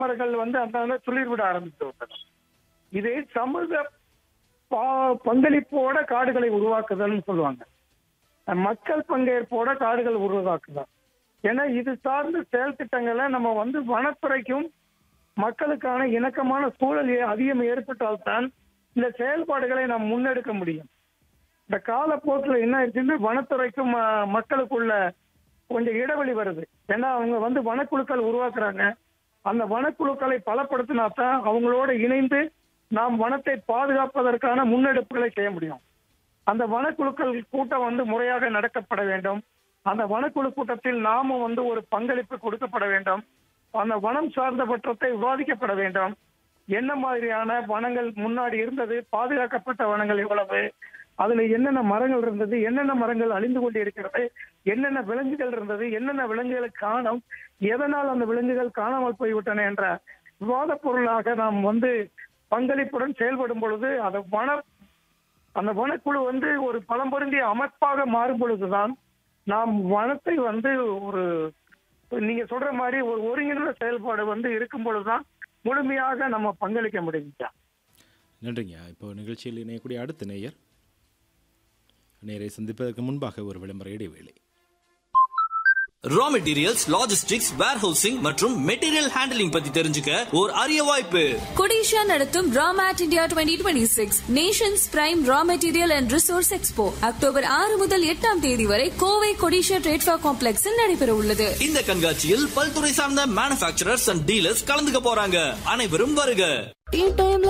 அவர்கள் வந்து அந்த துளிர் விட ஆரம்பித்து விட்டனர் இது சமூக பா- பங்களிப்போட காடுகளை உருவாக்குதல்னு சொல்லுவாங்க மக்கள் பங்கேற்போட காடுகள் உருவாக்குதல் ஏன்னா இது சார்ந்த செயல் திட்டங்களை நம்ம வந்து வனத்துறைக்கும் மக்களுக்கான இணக்கமான சூழல் ஏ- அதிகம் ஏற்பட்டால்தான் இந்த செயல்பாடுகளை நாம் முன்னெடுக்க முடியும் இந்த காலப்போக்கில் என்ன ஆயிடுச்சுன்னா வனத்துறைக்கும் ம- மக்களுக்குள்ள கொஞ்சம் இடைவெளி வருது ஏன்னா அவங்க வந்து வனக்குழுக்கள் உருவாக்குறாங்க அந்த வனக்குழுக்களை பலப்படுத்தினா தான் அவங்களோட இணைந்து நாம் வனத்தை பாதுகாப்பதற்கான முன்னெடுப்புகளை செய்ய முடியும் அந்த வனக்குழுக்கள் கூட்டம் வந்து முறையாக நடக்கப்பட வேண்டும் அந்த வனக்குழு கூட்டத்தில் நாமும் வந்து ஒரு பங்களிப்பு கொடுக்கப்பட வேண்டும் அந்த வனம் சார்ந்த பற்றத்தை விவாதிக்கப்பட வேண்டும் என்ன மாதிரியான வனங்கள் முன்னாடி இருந்தது பாதுகாக்கப்பட்ட வனங்கள் எவ்வளவு அதுல என்னென்ன மரங்கள் இருந்தது என்னென்ன மரங்கள் அழிந்து கொண்டு இருக்கிறது என்னென்ன விலங்குகள் இருந்தது என்னென்ன விலங்குகளை காணோம் எதனால் அந்த விலங்குகள் காணாமல் போய்விட்டன என்ற விவாத பொருளாக நாம் வந்து பங்களிப்புடன் செயல்படும் பொழுது அந்த வன அந்த வனக்குழு வந்து ஒரு பலம் பொருந்திய அமைப்பாக மாறும் பொழுதுதான் நாம் வனத்தை வந்து ஒரு நீங்க சொல்ற மாதிரி ஒரு ஒருங்கிணைந்த செயல்பாடு வந்து இருக்கும் பொழுதுதான் முழுமையாக நம்ம பங்களிக்க முடியுங்க நன்றிங்க இப்போ நிகழ்ச்சியில் இணையக்கூடிய அடுத்த நேயர் நேரை சந்திப்பதற்கு முன்பாக ஒரு விளம்பர இடைவேளை ரா மெட்டீரியல்ஸ் லாஜிஸ்டிக்ஸ் வேர்ஹவுசிங் மற்றும் மெட்டீரியல் ஹேண்டலிங் பத்தி தெரிஞ்சுக்க ஒரு அரிய வாய்ப்பு கொடிஷா நடத்தும் ராமேட் India twenty twenty six nations prime raw material and resource expo October ஆறு முதல் எட்டாம் தேதி வரை கோவை கொடிஷா ட்ரேட்ஃபா காம்ப்ளெக்ஸில் நடைபெற உள்ளது இந்த கண்காட்சியில் பல்துறை சார்ந்த மேனுபேக்சரர்ஸ் அண்ட் டீலர்ஸ் கலந்துக்க போறாங்க அனைவரும் வருக டீ டைம்ல